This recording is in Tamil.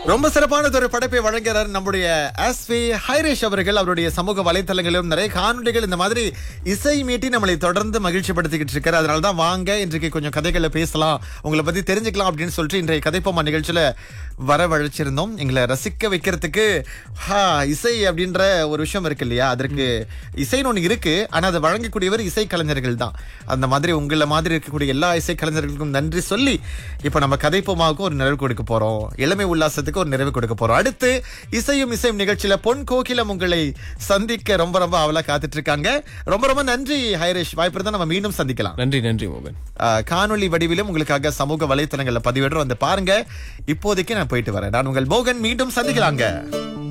ரொம்ப சிறப்பானது ஒரு படைப்பை வழங்குகிறார் நம்முடைய எஸ்வி ஹைரேஷ் அவர்கள் அவருடைய சமூக வலைத்தளங்களிலும் நிறைய காணொலிகள் இந்த மாதிரி இசை மீட்டி நம்மளை தொடர்ந்து மகிழ்ச்சிப்படுத்திக்கிட்டு இருக்காரு அதனால தான் வாங்க இன்றைக்கு கொஞ்சம் கதைகளை பேசலாம் உங்களை பத்தி தெரிஞ்சுக்கலாம் அப்படின்னு சொல்லிட்டு இன்றைய கதைப்போமா நிகழ்ச்சியில வரவழைச்சிருந்தோம் எங்களை ரசிக்க வைக்கிறதுக்கு ஹா, இசை அப்படின்ற ஒரு விஷயம் இருக்கு இல்லையா அதற்கு இசைன்னு ஒண்ணு இருக்கு ஆனா அதை வழங்கக்கூடியவர் இசை கலைஞர்கள் தான் அந்த மாதிரி உங்களை மாதிரி இருக்கக்கூடிய எல்லா இசை கலைஞர்களுக்கும் நன்றி சொல்லி இப்ப நம்ம கதைப்போமாவுக்கு ஒரு நிறைவு கொடுக்க போறோம் இளமை உல்லாசத்துக்கு ஒரு நிறைவு கொடுக்க போறோம் அடுத்து இசையும் இசையும் நிகழ்ச்சியில பொன் கோகிலம் உங்களை சந்திக்க ரொம்ப ரொம்ப அவலா காத்துட்டு இருக்காங்க ரொம்ப ரொம்ப நன்றி ஹைரேஷ் வாய்ப்பு இருந்தா நம்ம மீண்டும் சந்திக்கலாம் நன்றி நன்றி மோகன் ஆஹ், காணொளி வடிவிலும் உங்களுக்காக சமூக வலைத்தளங்கள்ல பதிவிடுறோம் வந்து பாருங்க இப்போதைக்கு நான் போயிட்டு வரேன் நான் உங்கள் மோகன் மீண்டும் சந்திக்கலாங்க